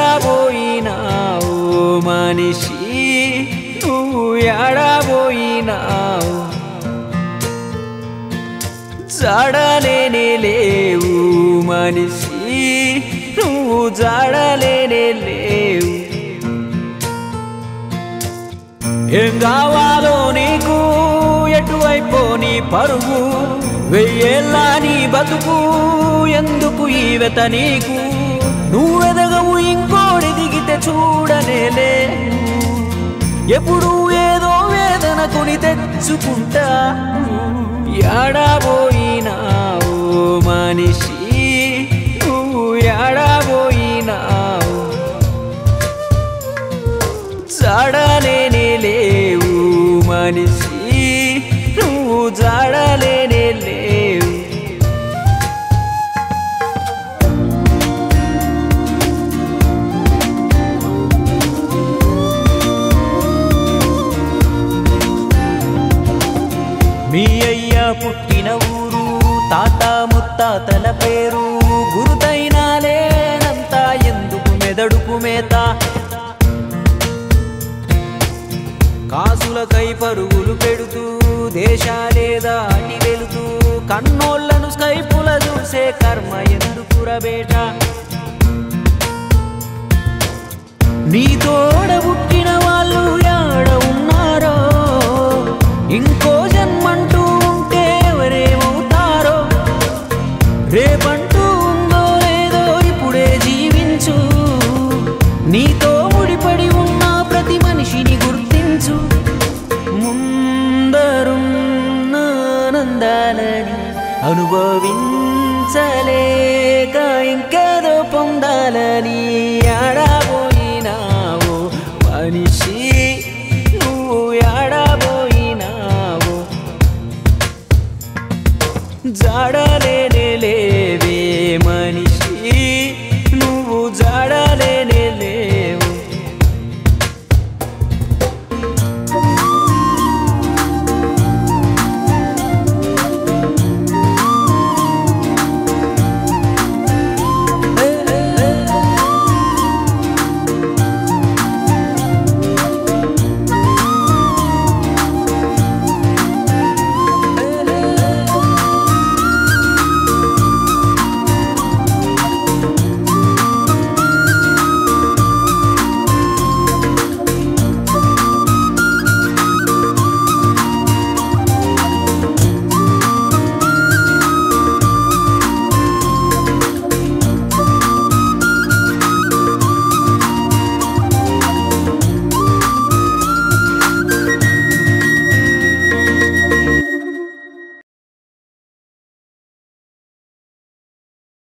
ఎడబోయినావు మనిషి నువ్వు ఎడబోయినావు జాడలేనే లేవు మనిషి నువ్వు జాడలేనే లేవు ఏం కావాలో నీకు ఎటువైపో నీ పరుగు వెయ్యేళ్ళ నీ బతుకు ఎందుకు ఈ వెత నీకు నువ్వెదగవు ఇంకోడి దిగితే చూడనేలే ఎప్పుడు ఏదో వేదన కొని తెచ్చుకుంటా ఎడబోయినావు మనిషి నువ్వు ఎడబోయినావు జాడలేనే లేవు మనిషి నువ్వు జాడలేనే లేవు మీ అయ్య పుట్టిన ఊరు తాత ముత్తాతల పేరు గురుతైనా లేనంత ఎందుకు మెదడుకు మేత కాసులకై పరుగులు పెడుతూ దేశాలే దాటి వెళుతూ కన్నోళ్లను స్కైపుల చూసే కర్మ ఎందుకురబేట నీ తోడ పుట్టిన వాళ్ళు యాడ ఉన్నారో ఇంకో జన్మంటూ ఉంటే ఎవరేమవుతారో రేపంటూ ఉందో లేదో ఇప్పుడే జీవించు నీతో ముడిపడి ఉన్న ప్రతి మనిషిని గుర్తించు ముందరున్న ఆనందాలని అనుభవించలేక ఇంకేదో పొందాలని